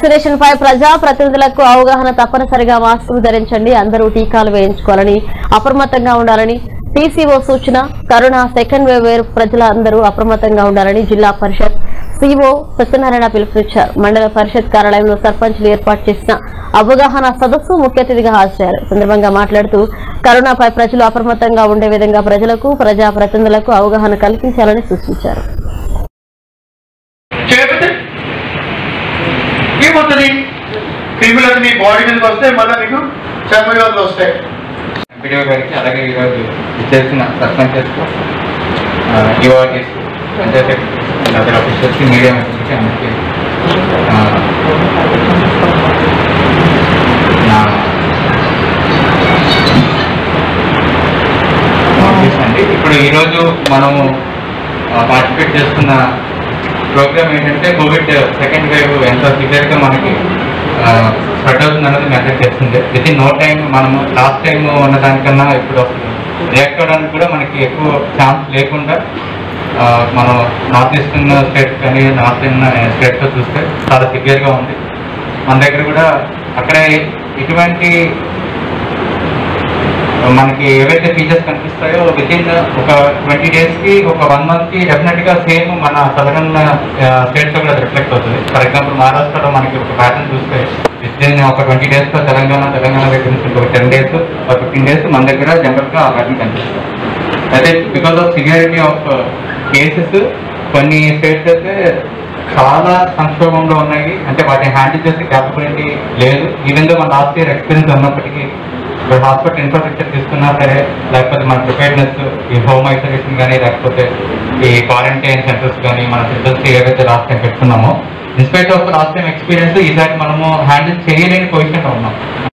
vaccination పై ప్రజా ప్రతినిధులకు అవగాహన తప్పనిసరిగా మాస్కులు ధరించండి అందరూ టీకాలు వేయించుకోవాలని అప్రమత్తంగా ఉండాలని టీసీఓ సూచన కరోనా సెకండ్ వేవ్ వేరు ప్రజలందరూ అప్రమత్తంగా ఉండాలని జిల్లా పరిషత్ సీఓ సత్యనారాయణ పిలుపునిచ్చారు మండల పరిషత్ కార్యాలయంలో సర్పంచ్లు ఏర్పాటు చేసిన అవగాహన సదస్సు ముఖ్య అతిథిగా హాజరయ్యారు ఈ సందర్భంగా మాట్లాడుతూ కరోనాపై ప్రజలు అప్రమత్తంగా ఉండే విధంగా ప్రజలకు ప్రజా ప్రతినిధులకు అవగాహన కల్పించాలని సూచించారు చేయకపోతే ఏమవుతుంది క్రిములు అది మీ బాడీ మీదకి వస్తే మళ్ళీ మీకు చర్మ వ్యాధులు వస్తాయి ఎంపీడీఓ గారికి అలాగే ఈరోజు ఇచ్చేసిన సర్పంచెస్ యువటీస్ పంచాయతీ అదర్ ఆఫీసర్స్కి మీడియా మిత్రులకి అందరికీ ఆ, నా notice అండి ఇప్పుడు ఈరోజు మనము పార్టిసిపేట్ చేస్తున్న ప్రోగ్రామ్ ఏంటంటే కోవిడ్ సెకండ్ వేవ్ ఎంత సివియర్గా మనకి స్ప్రెడ్ అవుతుంది అన్నది మెసేజ్ చేస్తుంది విత్ ఇన్ నో టైం మనము లాస్ట్ టైం ఉన్న దానికన్నా ఇప్పుడు రియాక్ట్ అవ్వడానికి కూడా మనకి ఎక్కువ ఛాన్స్ లేకుండా ఆ, మనం నార్త్ ఈస్టర్న్ స్టేట్స్ కానీ నార్త్ ఇండియన్ స్టేట్స్లో చూస్తే చాలా సివియర్గా ఉంది మన దగ్గర కూడా అక్కడ ఎటువంటి మనకి ఏవైతే ఫీచర్స్ కనిపిస్తాయో విత్ ఇన్ ఒక ట్వంటీ డేస్ కి ఒక వన్ మంత్ కి డెఫినెట్ గా సేమ్ మన సదరన్ స్టేట్స్ లో కూడా రిఫ్లెక్ట్ అవుతుంది ఫర్ ఎగ్జాంపుల్ మహారాష్ట్రలో మనకి ఒక ప్యాటర్న్ చూస్తే విత్ ఇన్ ఒక ట్వంటీ డేస్ లో తెలంగాణ తెలంగాణ దగ్గర నుంచి ఒక టెన్ డేస్ ఒక ఫిఫ్టీన్ డేస్ మన దగ్గర జనరల్ గా ఆ ప్యాటర్న్ కనిపిస్తుంది అయితే because of severity of cases కొన్ని స్టేట్స్ అయితే చాలా సంక్షోభంలో ఉన్నాయి అంటే వాటిని హ్యాండిల్ చేసే క్యాపబిలిటీ లేదు ఈవెన్ దో మన లాస్ట్ ఇయర్ ఎక్స్పీరియన్స్ ఉన్నప్పటికీ ఇప్పుడు హాస్పిటల్ ఇన్ఫ్రాస్ట్రక్చర్ తీసుకున్నా సరే లేకపోతే మన ప్రిపేర్నెస్ ఈ హోమ్ ఐసోలేషన్ కానీ లేకపోతే ఈ క్వారంటైన్ సెంటర్స్ కానీ మన సిస్టమ్స్ ఏవైతే లాస్ట్ టైం పెట్టుకున్నామో in spite of last time experience ఈసారి మనము హ్యాండిల్ చేయలేని పొజిషన్లో ఉన్నాం